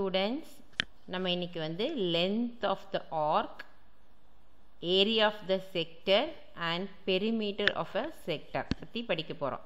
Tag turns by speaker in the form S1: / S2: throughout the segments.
S1: students நம்ம இன்னைக்கு வந்து length of the arc area of the sector and perimeter of a sector பற்றி படிக்க போகிறோம்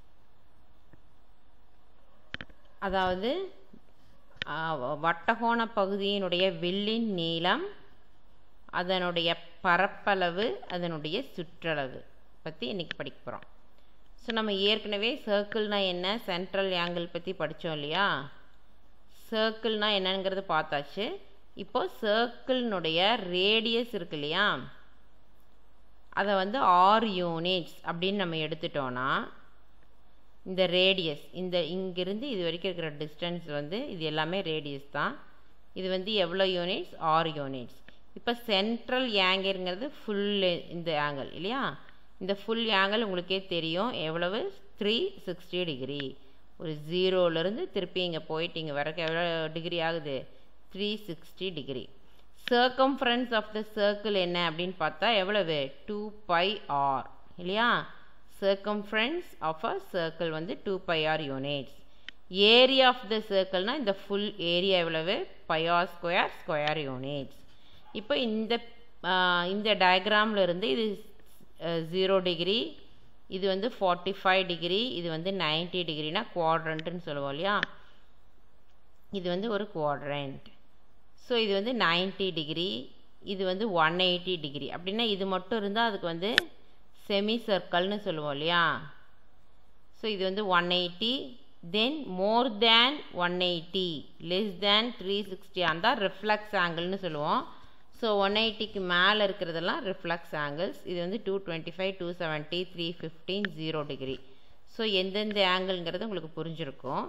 S1: அதாவது வட்டகோண பகுதியினுடைய வில்லின் நீளம் அதனுடைய பரப்பளவு அதனுடைய சுற்றளவு பற்றி இன்றைக்கி படிக்க போகிறோம் ஸோ நம்ம ஏற்கனவே சர்க்கிள்னால் என்ன சென்ட்ரல் ஆங்கிள் பற்றி படித்தோம் இல்லையா சர்க்கிள்னால் என்னங்கிறது பார்த்தாச்சு இப்போது சர்க்கிள்னுடைய ரேடியஸ் இருக்கு இல்லையா அதை வந்து ஆறு யூனிட்ஸ் அப்படின்னு நம்ம எடுத்துட்டோன்னா இந்த ரேடியஸ் இந்த இங்கிருந்து இது வரைக்கும் இருக்கிற டிஸ்டன்ஸ் வந்து இது எல்லாமே ரேடியஸ் தான் இது வந்து எவ்வளோ யூனிட்ஸ் ஆறு யூனிட்ஸ் இப்போ சென்ட்ரல் ஆங்கிள்ங்கிறது ஃபுல் இந்த ஆங்கிள் இல்லையா இந்த ஃபுல் ஆங்கிள் உங்களுக்கே தெரியும் எவ்வளவு த்ரீ சிக்ஸ்டி டிகிரி ஒரு ஜீரோலேருந்து திருப்பி இங்கே போயிட்டு இங்கே வரைக்கும் எவ்வளோ டிகிரி ஆகுது three sixty degree circumference of the circle என்ன அப்படின்னு பார்த்தா எவ்வளவு டூ பை ஆர் இல்லையா சர்க்கம்ஃபரன்ஸ் ஆஃப் அ சர்க்கிள் வந்து two pi r units area of the சர்க்கிள்னால் இந்த ஃபுல் ஏரியா எவ்வளவு பைஆர் ஸ்கொயர் ஸ்கொயர் யூனிட்ஸ் இப்போ இந்த இந்த டயக்ராமில் இருந்து இது ஜீரோ டிகிரி இது வந்து ஃபார்ட்டி ஃபைவ் டிகிரி இது வந்து நைன்டி டிகிரினா குவாட்ரண்ட்டுன்னு சொல்லுவோம் இல்லையா இது வந்து ஒரு குவாட்ரண்ட் ஸோ இது வந்து நைன்டி டிகிரி இது வந்து ஒன் எயிட்டி டிகிரி அப்படின்னா இது மட்டும் இருந்தால் அதுக்கு வந்து செமி சர்க்கிள்னு சொல்லுவோம் இல்லையா ஸோ இது வந்து one eighty then more than one eighty less than three sixty அந்த ரிஃப்ளெக்ஸ் ஆங்கிள்னு சொல்லுவோம் ஸோ ஒன் எயிட்டிக்கு மேலே இருக்கிறதெல்லாம் ரிஃப்ளெக்ஸ் ஆங்கிள்ஸ் இது வந்து two twenty five two seventy three fifteen zero degree so எந்தெந்த ஆங்கிள்ங்கிறது உங்களுக்கு புரிஞ்சிருக்கும்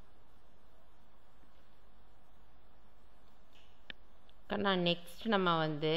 S1: கண்ணா நெக்ஸ்ட் நம்ம வந்து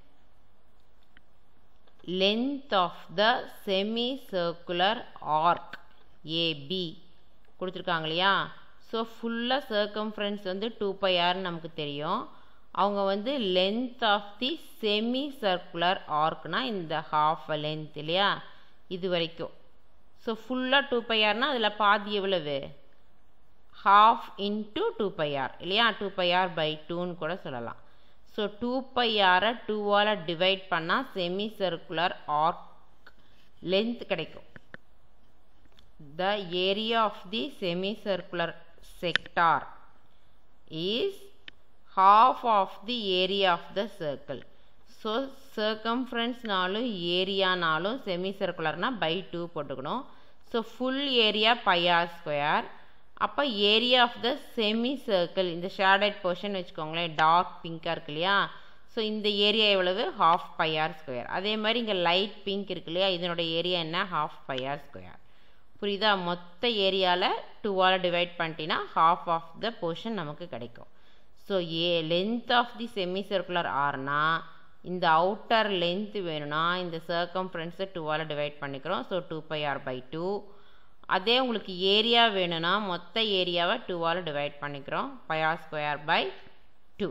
S1: length of the semi circular arc AB கொடுத்துருக்காங்க இல்லையா ஸோ ஃபுல்லாக சர்க்கம்ஃபரன்ஸ் வந்து டூ பை ஆர்னு நமக்கு தெரியும் அவங்க வந்து length of the semi circular ஆர்க்னா இந்த ஹாஃப் லென்த் இல்லையா இது வரைக்கும் ஸோ ஃபுல்லாக டூ பை ஆர்னால் அதில் பாதி எவ்வளவு half into two pi r இல்லையா டூ பை ஆர் பை டூன்னு கூட சொல்லலாம் ஸோ டூ பை ஆரை டூவால் டிவைட் பண்ணால் செமி சர்க்குலர் ஆர்க் லென்த் கிடைக்கும் the area of the semi circular sector is half of the area of the circle so சர்க்கம்ஃபரன்ஸ்னாலும் ஏரியானாலும் செமி சர்க்குலர்னால் பை டூ போட்டுக்கணும் so full area pi r square அப்போ area of the semi circle இந்த shaded portion வச்சுக்கோங்களேன் dark பிங்காக இருக்கு இல்லையா ஸோ இந்த ஏரியா எவ்வளவு ஹாஃப் பையார் ஸ்கொயர் அதே மாதிரி இங்கே லைட் பிங்க் இருக்கு இல்லையா இதனோட ஏரியா என்ன ஹாஃப் பையார் ஸ்கொயர் புரியுதா மொத்த ஏரியாவில் டூவால் டிவைட் பண்ணிட்டீங்கன்னா ஹாஃப் ஆஃப் த போர்ஷன் நமக்கு கிடைக்கும் so a length of the semi circular ஆர்னா இந்த அவுட்டர் லென்த் வேணும்னா இந்த சர்க்கம்ஃபரன்ஸை டூவால் டிவைட் பண்ணிக்கிறோம் so two pi r by two அதே உங்களுக்கு ஏரியா வேணும்னா மொத்த ஏரியாவை டூவால் டிவைட் பண்ணிக்கிறோம் pi r square by two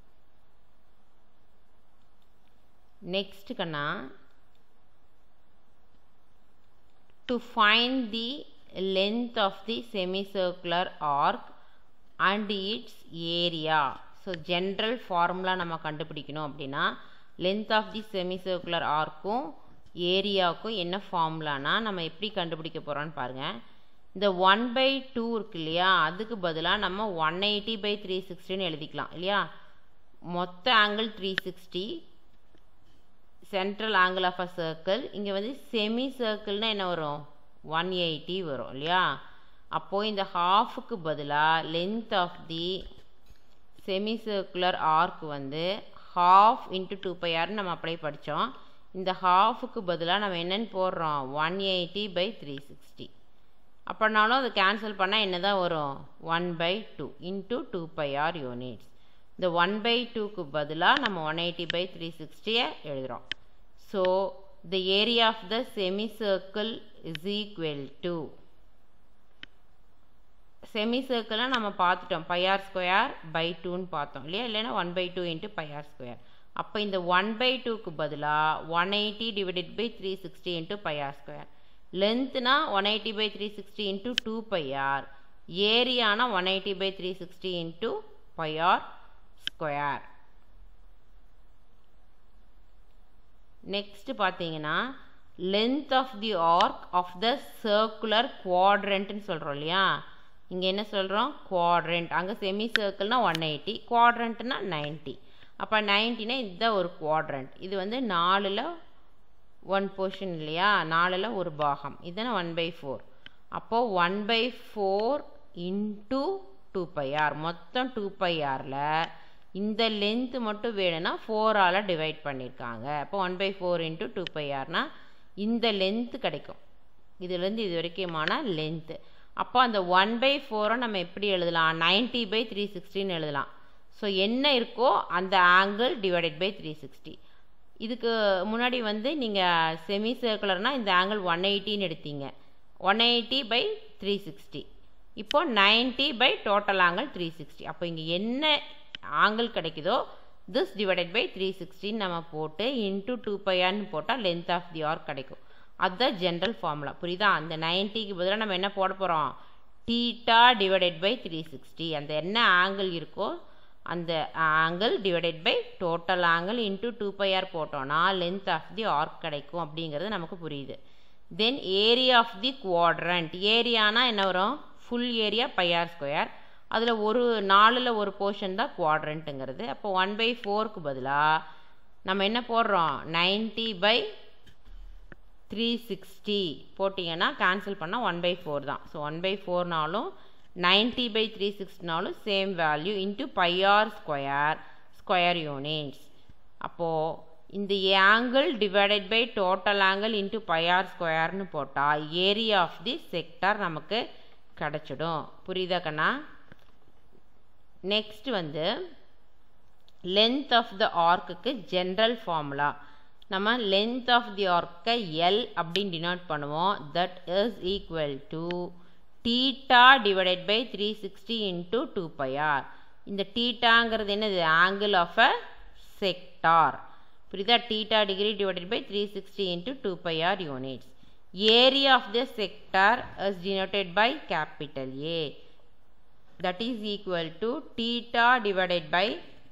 S1: next கண்ணா to find the length of the semi circular arc and its area so general formula நம்ம கண்டுபிடிக்கணும் அப்படின்னா length of the semi circular ஆர்க்கும் ஏரியாவுக்கும் என்ன ஃபார்முலானா நம்ம எப்படி கண்டுபிடிக்க போகிறோன்னு பாருங்கள் இந்த ஒன் பை டூ இருக்கு இல்லையா அதுக்கு பதிலாக நம்ம ஒன் எயிட்டி பை த்ரீ சிக்ஸ்டின்னு எழுதிக்கலாம் இல்லையா மொத்த angle three sixty central angle of a circle இங்கே வந்து செமி சர்க்கிள்னால் என்ன வரும் ஒன் எயிட்டி வரும் இல்லையா அப்போது இந்த ஹாஃபுக்கு பதிலாக length of the semi circular arc வந்து ஹாஃப் இன்ட்டு டூ பை ஆர்னு நம்ம அப்ளை படித்தோம் இந்த ஹாஃபுக்கு பதிலாக நம்ம என்னென்னு போடுறோம் one eighty by three sixty அப்படின்னாலும் அதை கேன்சல் பண்ணால் என்ன தான் வரும் one by two into two pi r units இந்த ஒன் பை டூக்கு பதிலாக நம்ம ஒன் எயிட்டி பை த்ரீ சிக்ஸ்டியை எழுதுகிறோம் so the area of the semi circle is equal to semi சர்க்கிளாக நம்ம பார்த்துட்டோம் பையார் ஸ்கொயர் பை டூன்னு பார்த்தோம் இல்லையா இல்லைன்னா one by two into pi r square அப்போ இந்த ஒன் பை டூக்கு பதிலாக one eighty divided by three sixty into pi r square லென்த்னா one eighty by three sixty into two pi r ஏரியானா one eighty by three sixty into pi r square next பார்த்தீங்கன்னா length of the arc of the circular குவாட்ரண்ட்னு சொல்கிறோம் இல்லையா இங்கே என்ன சொல்கிறோம் quadrant அங்கே செமி சர்க்கிள்னா ஒன் எயிட்டி குவாட்ரண்ட்னா நைன்ட்டி அப்போ நைன்ட்டினா இதுதான் ஒரு குவாட்ரண்ட் இது வந்து நாலில் ஒன் போர்ஷன் இல்லையா நாலில் ஒரு பாகம் இதுதானே ஒன் பை ஃபோர் அப்போது one by four into two pi r மொத்தம் டூ பை ஆரில் இந்த லென்த்து மட்டும் வேணும்னா ஃபோரால் டிவைட் பண்ணியிருக்காங்க அப்போ one by four into two pi ஆர்னால் இந்த லென்த்து கிடைக்கும் இதுலேருந்து இது வரைக்குமான லென்த்து அப்போ அந்த ஒன் பை ஃபோரை நம்ம எப்படி எழுதலாம் நைன்ட்டி பை த்ரீ சிக்ஸ்டின்னு எழுதலாம் ஸோ என்ன இருக்கோ அந்த angle divided by three sixty இதுக்கு முன்னாடி வந்து நீங்கள் செமி சர்க்குலர்னால் இந்த ஆங்கிள் ஒன் எயிட்டின்னு எடுத்தீங்க one eighty by three sixty இப்போ ninety by total angle three sixty அப்போ இங்கே என்ன ஆங்கிள் கிடைக்குதோ திஸ் டிவைடட் பை த்ரீ சிக்ஸ்டின்னு நம்ம போட்டு இன்ட்டு டூ பையான்னு போட்டால் லென்த் ஆஃப் தி ஆர்க் கிடைக்கும் அதுதான் ஜென்ரல் ஃபார்முலா புரியுதா அந்த நைன்ட்டிக்கு பதிலாக நம்ம என்ன போட போகிறோம் theta divided by three sixty அந்த என்ன ஆங்கிள் இருக்கோ அந்த angle divided by total angle into two pi r போட்டோன்னா லென்த் ஆஃப் தி ஆர்க் கிடைக்கும் அப்படிங்கிறது நமக்கு புரியுது then area of the quadrant ஏரியானா என்ன வரும் full area pi r square அதில் ஒரு நாலில் ஒரு போர்ஷன் தான் குவாட்ரண்ட்டுங்கிறது அப்போ ஒன் பை ஃபோருக்கு பதிலாக நம்ம என்ன போடுறோம் நைன்ட்டி பை த்ரீ சிக்ஸ்டி போட்டிங்கன்னா கேன்சல் பண்ணால் ஒன் பை ஃபோர் தான் ஸோ ஒன் பை ஃபோர்னாலும் நைன்ட்டி பை த்ரீ சிக்ஸ்டினாலும் same value into pi r square square units அப்போது இந்த angle divided by total angle into pi r ஸ்கொயர்னு போட்டால் ஏரியா ஆஃப் தி செக்டார் நமக்கு கிடச்சிடும் புரியுதா கண்ணா நெக்ஸ்ட் வந்து லென்த் ஆஃப் த ஆர்க்குக்கு ஜென்ரல் ஃபார்முலா நம்ம லென்த் ஆஃப் தி ஆர்க்கை எல் அப்படின்னு டினோட் பண்ணுவோம் that is equal to theta divided by three sixty into two pi r இந்த டீட்டாங்கிறது என்னது ஆங்கிள் ஆஃப் அ செக்டார் புரியுதா theta degree divided by three sixty into two pi r units area of the sector is denoted by capital A that is equal to theta divided by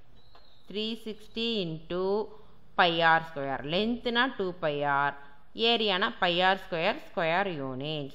S1: 360 into pi r square length na 2 pi r area na pi r square square units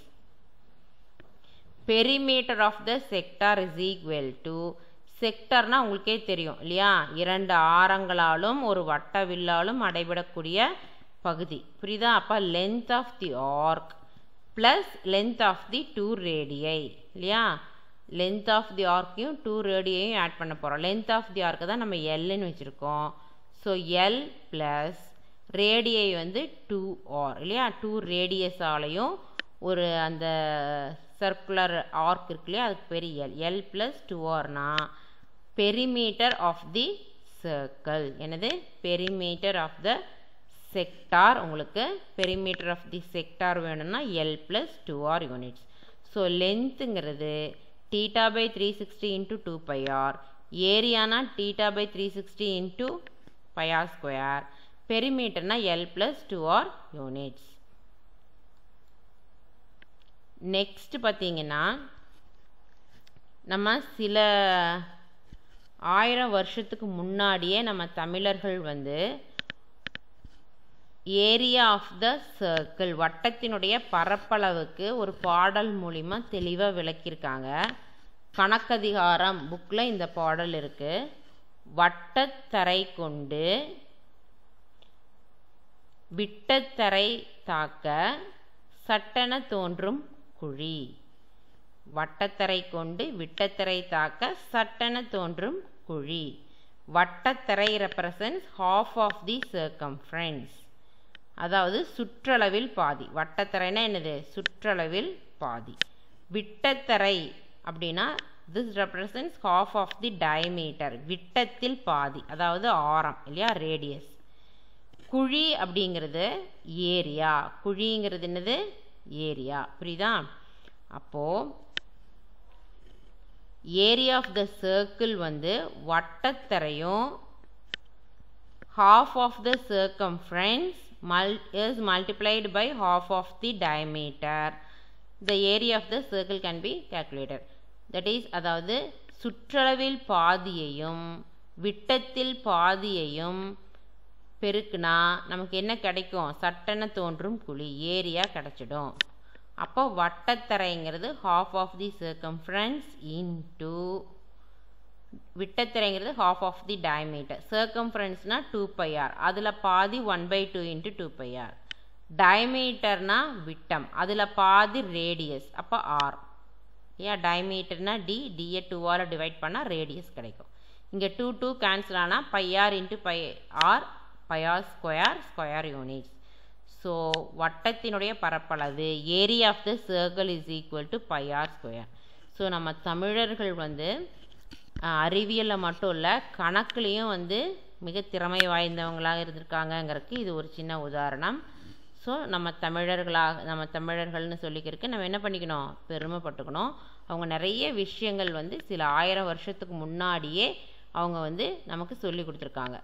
S1: perimeter of the sector is equal to செக்டர்னா உங்களுக்கே தெரியும் இல்லையா இரண்டு ஆரங்களாலும் ஒரு வட்ட வில்லாலும் அடைபடக்கூடிய பகுதி புரியுதா அப்போ length of the arc plus length of the two radii இல்லையா லென்த் ஆஃப் தி ஆர்க்கையும் டூ ரேடியையும் ஆட் பண்ண போகிறோம் லென்த் ஆஃப் தி ஆர்க்கை தான் நம்ம எல்லுன்னு வச்சுருக்கோம் ஸோ எல் ப்ளஸ் ரேடியை வந்து டூ ஆர் இல்லையா டூ ரேடியஸாலையும் ஒரு அந்த சர்க்குலர் ஆர்க் இருக்கு இல்லையா அதுக்கு பேர் எல் எல் ப்ளஸ் டூ ஆர்னா பெரிமீட்டர் ஆஃப் தி சர்க்கிள் எனது பெரிமீட்டர் ஆஃப் த செக்டார் உங்களுக்கு பெரிமீட்டர் ஆஃப் தி செக்டார் வேணும்னா L plus two r units so லென்த்துங்கிறது theta by 360 into 2 pi r ஏரியானா theta by 360 into pi r square பெரிமீட்டர்னா L plus 2r units நெக்ஸ்ட் பார்த்தீங்கன்னா நம்ம சில ஆயிரம் வருஷத்துக்கு முன்னாடியே நம்ம தமிழர்கள் வந்து ஏரியா ஆஃப் த சர்க்கிள் வட்டத்தினுடைய பரப்பளவுக்கு ஒரு பாடல் மூலிமா தெளிவாக விளக்கியிருக்காங்க கணக்கதிகாரம் புக்கில் இந்த பாடல் இருக்குது வட்டத்தரை கொண்டு விட்டத்தரை தாக்க சட்டென தோன்றும் குழி வட்டத்தரை கொண்டு விட்டத்தரை தாக்க சட்டென தோன்றும் குழி வட்டத்தரை represents half of the circumference அதாவது சுற்றளவில் பாதி வட்டத்தரைனா என்னது சுற்றளவில் பாதி விட்டத்தரை அப்படின்னா this represents half of the diameter விட்டத்தில் பாதி அதாவது ஆரம் இல்லையா ரேடியஸ் குழி அப்படிங்கிறது ஏரியா குழிங்கிறது என்னது ஏரியா புரியுதா அப்போது ஏரியா ஆஃப் த சர்க்கிள் வந்து வட்டத்தரையும் half of the circumference mul- is multiplied by half of the diameter the area of the circle can be calculated that is அதாவது சுற்றளவில் பாதியையும் விட்டத்தில் பாதியையும் பெருக்குனா நமக்கு என்ன கிடைக்கும் சட்டென தோன்றும் குழி ஏரியா கிடச்சிடும் அப்போ வட்டத்தரைங்கிறது half of the circumference into விட்டத்திரைங்கிறது half ஆஃப் தி டயமீட்டர் சர்க்கம்ஃபரன்ஸ்னால் டூ பை ஆர் அதில் பாதி one by two into two pi r டயமீட்டர்னா விட்டம் அதில் பாதி ரேடியஸ் அப்போ ஆர் ஏன் டயமீட்டர்னா டி டிஏ டூவால் டிவைட் பண்ணால் ரேடியஸ் கிடைக்கும் இங்கே டூ டூ கேன்சல் ஆனால் pi r into pi r pi r square square units so வட்டத்தினுடைய பரப்பளவு area of the circle is equal to by r square so நம்ம தமிழர்கள் வந்து அறிவியலில் மட்டும் இல்லை கணக்குலேயும் வந்து மிக திறமை வாய்ந்தவங்களாக இருந்திருக்காங்கங்கிறதுக்கு இது ஒரு சின்ன உதாரணம் ஸோ நம்ம தமிழர்களாக நம்ம தமிழர்கள்னு சொல்லிக்கிறதுக்கு நம்ம என்ன பண்ணிக்கணும் பெருமைப்பட்டுக்கணும் அவங்க நிறைய விஷயங்கள் வந்து சில ஆயிரம் வருஷத்துக்கு முன்னாடியே அவங்க வந்து நமக்கு சொல்லி கொடுத்துருக்காங்க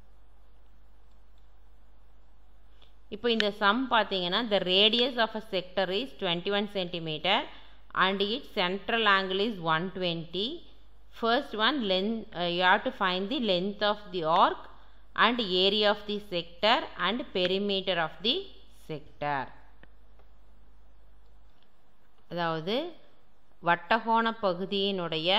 S1: இப்போ இந்த சம் பார்த்தீங்கன்னா the radius of a sector is twenty one centimetre and it central angle is one twenty first one length you have to find the length of the arc and area of the sector and perimeter of the sector அதாவது வட்டகோண பகுதியினுடைய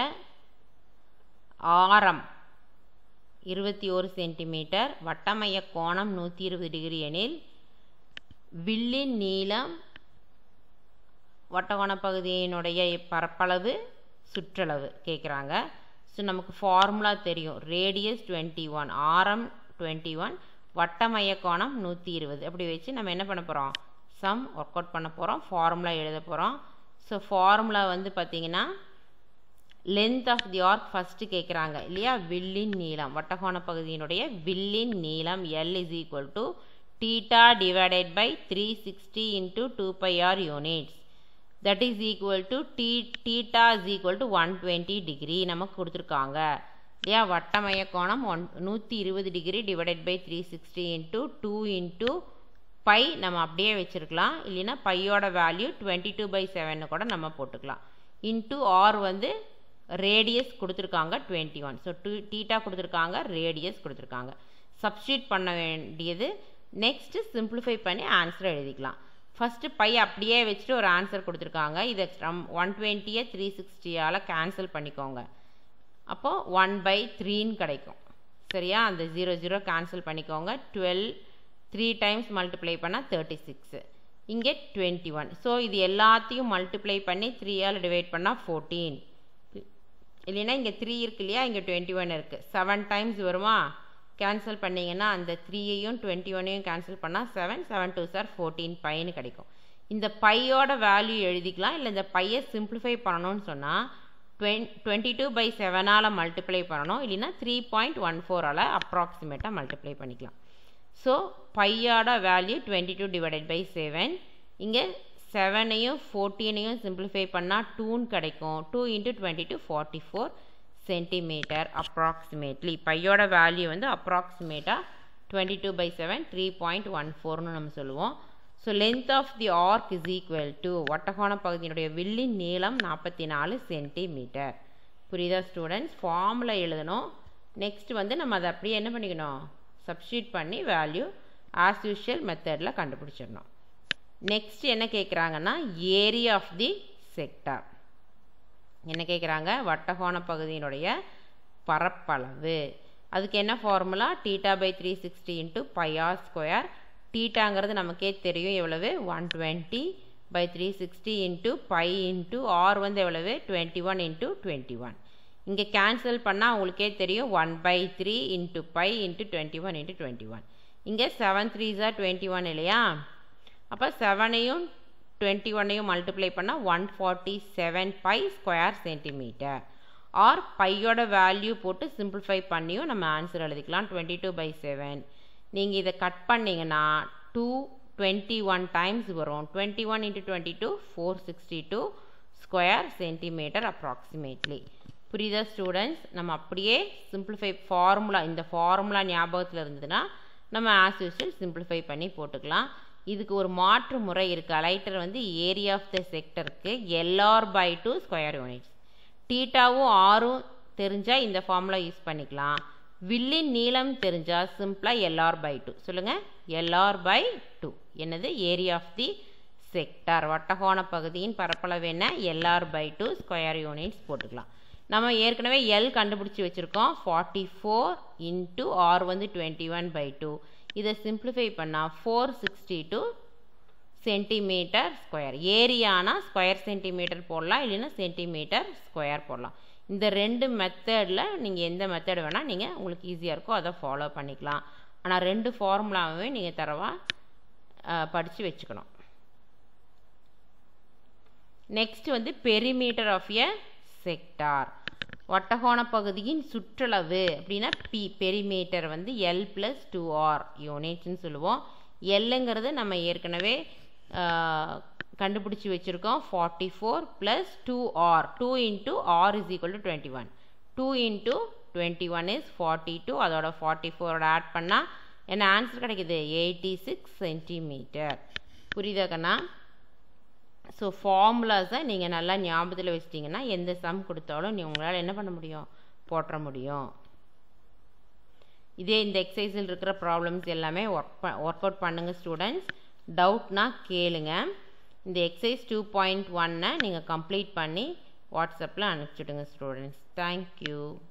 S1: ஆரம் இருபத்தி ஒரு centimetre வட்டமைய கோணம் நூற்றி இருபது degree எனில் வில்லின் நீளம் வட்டகோண பகுதியினுடைய பரப்பளவு சுற்றளவு கேட்குறாங்க ஸோ நமக்கு ஃபார்முலா தெரியும் ரேடியஸ் டுவெண்ட்டி ஒன் ஆரம் டுவெண்ட்டி ஒன் வட்டமைய கோணம் நூற்றி இருபது அப்படி வச்சு நம்ம என்ன பண்ண போகிறோம் சம் ஒர்க் அவுட் பண்ண போகிறோம் ஃபார்முலா எழுத போகிறோம் ஸோ ஃபார்முலா வந்து பார்த்திங்கன்னா length of the arc first கேட்குறாங்க இல்லையா வில்லின் நீளம் வட்டகோண பகுதியினுடைய வில்லின் நீளம் l is equal to theta divided by three sixty into two pi r units that is equal to d theta is equal to one twenty degree நமக்கு கொடுத்துருக்காங்க இல்லையா வட்டமைய கோணம் ஒன் நூற்றி இருபது degree divided by three sixty into two into pi நம்ம அப்படியே வச்சுருக்கலாம் இல்லைன்னா பையோட வேல்யூ டுவெண்ட்டி டூ பை செவன்னு கூட நம்ம போட்டுக்கலாம் இன்ட்டு ஆர் வந்து ரேடியஸ் கொடுத்துருக்காங்க twenty one so two theta கொடுத்துருக்காங்க ரேடியஸ் கொடுத்துருக்காங்க சப்ஸ்டியூட் பண்ண வேண்டியது நெக்ஸ்ட்டு சிம்பிளிஃபை பண்ணி ஆன்சர் எழுதிக்கலாம் ஃபஸ்ட்டு பை அப்படியே வச்சுட்டு ஒரு ஆன்சர் கொடுத்துருக்காங்க இதை ஒன் டுவெண்ட்டியை த்ரீ சிக்ஸ்டியால் கேன்சல் பண்ணிக்கோங்க அப்போது ஒன் பை த்ரீன்னு கிடைக்கும் சரியா அந்த ஜீரோ ஜீரோ கேன்சல் பண்ணிக்கோங்க டுவெல் த்ரீ டைம்ஸ் மல்டிப்ளை பண்ணால் தேர்ட்டி சிக்ஸு இங்கே டுவெண்ட்டி ஒன் ஸோ இது எல்லாத்தையும் மல்டிப்ளை பண்ணி த்ரீயால் டிவைட் பண்ணால் ஃபோர்டீன் இல்லைன்னா இங்கே த்ரீ இருக்கு இல்லையா இங்கே டுவெண்ட்டி ஒன் இருக்குது செவன் டைம்ஸ் வருமா கேன்சல் பண்ணிங்கன்னா அந்த த்ரீயையும் டுவெண்ட்டி ஒன்னையும் கேன்சல் பண்ணால் செவன் செவன் டூ சார் ஃபோர்டீன் பைன்னு கிடைக்கும் இந்த பையோட வேல்யூ எழுதிக்கலாம் இல்லை இந்த பையை சிம்பிளிஃபை பண்ணணும்னு சொன்னால் டுவென் டுவெண்ட்டி டூ பை செவனால் மல்டிப்ளை பண்ணணும் இல்லைன்னா த்ரீ பாயிண்ட் ஒன் ஃபோரால் அப்ராக்சிமேட்டாக மல்டிப்ளை பண்ணிக்கலாம் ஸோ பையோட value twenty two divided by seven இங்கே செவனையும் ஃபோர்டீனையும் சிம்பிளிஃபை பண்ணால் டூன்னு கிடைக்கும் two into twenty two forty four centimetre approximately பையோட வேல்யூ வந்து அப்ராக்சிமேட்டாக twenty two by seven three point one ஃபோர்னு நம்ம சொல்லுவோம் so length of the arc is equal to வட்டகோண பகுதியினுடைய வில்லின் நீளம் நாற்பத்தி நாலு சென்டிமீட்டர் புரியுதா ஸ்டூடெண்ட்ஸ் ஃபார்முலா எழுதணும் நெக்ஸ்ட் வந்து நம்ம அதை அப்படியே என்ன பண்ணிக்கணும் சப்ஸ்டியூட் பண்ணி வேல்யூ ஆஸ் யூஷுவல் மெத்தடில் கண்டுபிடிச்சிடணும் நெக்ஸ்ட் என்ன கேட்குறாங்கன்னா ஏரியா ஆஃப் தி செக்டார் என்ன கேட்குறாங்க வட்டகோண பகுதியினுடைய பரப்பளவு அதுக்கு என்ன formula theta by three sixty into pi r square டீட்டாங்கிறது நமக்கே தெரியும் எவ்வளவு one twenty by three sixty into pi into r வந்து எவ்வளவு twenty one into twenty one இங்கே கேன்சல் பண்ணால் உங்களுக்கே தெரியும் one by three into pi into twenty one into twenty one இங்கே செவன் த்ரீ ஜார் டுவெண்ட்டி ஒன் இல்லையா அப்போ செவனையும் டுவெண்ட்டி ஒன்னையும் மல்டிப்ளை பண்ணால் one forty seven pi square centimetre or பையோட வேல்யூ போட்டு சிம்பிளிஃபை பண்ணியும் நம்ம ஆன்சர் எழுதிக்கலாம் டுவெண்ட்டி டூ பை செவன் நீங்கள் இதை கட் பண்ணிங்கன்னா டூ டுவெண்ட்டி ஒன் டைம்ஸ் வரும் twenty one into twenty two four sixty two square centimetre approximately புரியுதா ஸ்டூடெண்ட்ஸ் நம்ம அப்படியே சிம்பிளிஃபை ஃபார்முலா இந்த ஃபார்முலா ஞாபகத்தில் இருந்ததுன்னா நம்ம ஆஸ் யூஸ்வல் சிம்பிளிஃபை பண்ணி போட்டுக்கலாம் இதுக்கு ஒரு மாற்று முறை இருக்குது அலைட்டர் வந்து ஏரியா ஆஃப் த செக்டருக்கு l r by two square units டீட்டாவும் ஆரும் தெரிஞ்சால் இந்த ஃபார்முலா யூஸ் பண்ணிக்கலாம் வில்லின் நீளம் தெரிஞ்சால் சிம்பிளாக எல்ஆர் பை டூ சொல்லுங்கள் எல்ஆர் பை டூ என்னது ஏரியா ஆஃப் தி செக்டார் வட்டகோண பகுதியின் பரப்பளவு என்ன l r by two square units போட்டுக்கலாம் நம்ம ஏற்கனவே எல் கண்டுபிடிச்சி வச்சுருக்கோம் ஃபார்ட்டி ஃபோர் இன்ட்டு ஆர் வந்து டுவெண்ட்டி ஒன் பை டூ இதை சிம்பிளிஃபை பண்ணால் four sixty two centimetre square ஏரியானா ஸ்கொயர் சென்டிமீட்டர் போடலாம் இல்லைன்னா சென்டிமீட்டர் ஸ்கொயர் போடலாம் இந்த ரெண்டு மெத்தடில் நீங்கள் எந்த மெத்தட் வேணால் நீங்கள் உங்களுக்கு ஈஸியாக இருக்கோ அதை ஃபாலோ பண்ணிக்கலாம் ஆனால் ரெண்டு ஃபார்முலாவே நீங்கள் தரவாக படித்து வச்சுக்கணும் நெக்ஸ்ட் வந்து பெரிமீட்டர் ஆஃப் எ செக்டார் வட்டகோண பகுதியின் சுற்றளவு அப்படின்னா பி பெரிமீட்டர் வந்து எல் ப்ளஸ் டூ ஆர் யூனிட்ஸ்னு சொல்லுவோம் எல்லுங்கிறது நம்ம ஏற்கனவே கண்டுபிடிச்சி வச்சுருக்கோம் forty four plus two r two into r is equal to twenty one two into twenty one is forty two அதோட ஃபார்ட்டி ஃபோரோட ஆட் பண்ணால் என்ன ஆன்சர் கிடைக்குது எயிட்டி சிக்ஸ் சென்டிமீட்டர் புரியுதா கண்ணா ஸோ ஃபார்முலாஸை நீங்கள் நல்லா ஞாபகத்தில் வச்சிட்டிங்கன்னா எந்த சம் கொடுத்தாலும் நீ உங்களால் என்ன பண்ண முடியும் போட்டுற முடியும் இதே இந்த எக்ஸசைஸில் இருக்கிற ப்ராப்ளம்ஸ் எல்லாமே ஒர்க் ப ஒர்க் அவுட் பண்ணுங்கள் ஸ்டூடெண்ட்ஸ் டவுட்னா கேளுங்க இந்த எக்ஸசைஸ் டூ பாயிண்ட் ஒன்னை நீங்கள் கம்ப்ளீட் பண்ணி வாட்ஸ்அப்பில் அனுப்பிச்சுடுங்க ஸ்டூடெண்ட்ஸ் தேங்க்யூ